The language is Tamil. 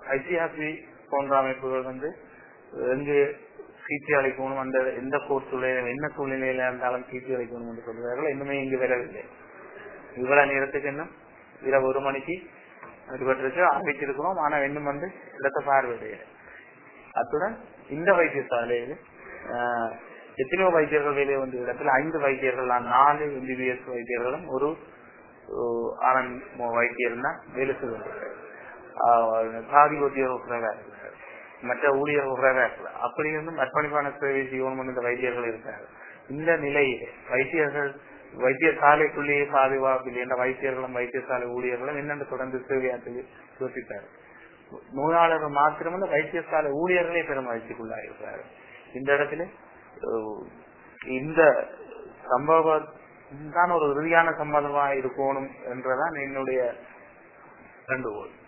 ஐசிஆர்சி போன்ற அமைப்புகள் வந்து எங்கு சிகிச்சை அளிக்கணும் அந்த எந்த போர் சூழ்நிலை என்ன சூழ்நிலையில இருந்தாலும் சிகிச்சை அளிக்கணும் என்று சொல்கிறார்கள் இன்னுமே இங்கு வரவில்லை இவ்வளவு நேரத்துக்கு இன்னும் இரவு ஒரு மணிக்கு அடிபட்டிருக்கு அறிவிச்சிருக்கிறோம் ஆனா இன்னும் வந்து இடத்தை பார்வையிடையே அத்துடன் இந்த வைத்தியசாலையில் ஆஹ், எத்தனையோ வைத்தியர்கள் வேலையை வந்த இடத்துல ஐந்து வைத்தியர்கள் தான் நாலு எம்பிபிஎஸ் வைத்தியர்களும் ஒரு ஆனந்த் வைத்தியர் தான் வேலை செய்வார்கள் சாதி உத்தியோகராக இருக்கிறார் மற்ற ஊழியர்களாக இருக்கிறார் அப்படி இருந்தும் அர்ப்பணிப்பான சேவை செய்யணும் இந்த வைத்தியர்கள் இருக்காங்க இந்த நிலையில் வைத்தியர்கள் வைத்தியசாலைக்குள்ளேயே பாதுகாப்பில் என்ற வைத்தியர்களும் வைத்தியசாலை ஊழியர்களும் என்னென்று தொடர்ந்து சேவையாற்றி யோசித்தார் நோயாளர்கள் மாத்திரமல்ல வைத்தியசாலை ஊழியர்களே பெரும் மகிழ்ச்சிக்குள்ளாயிருக்கிறார் இந்த இடத்துல அஹ், இந்த சம்பவம் தான் ஒரு இறுதியான சம்பவமாக இருக்கணும் என்றதான் என்னுடைய கண்டுகோள்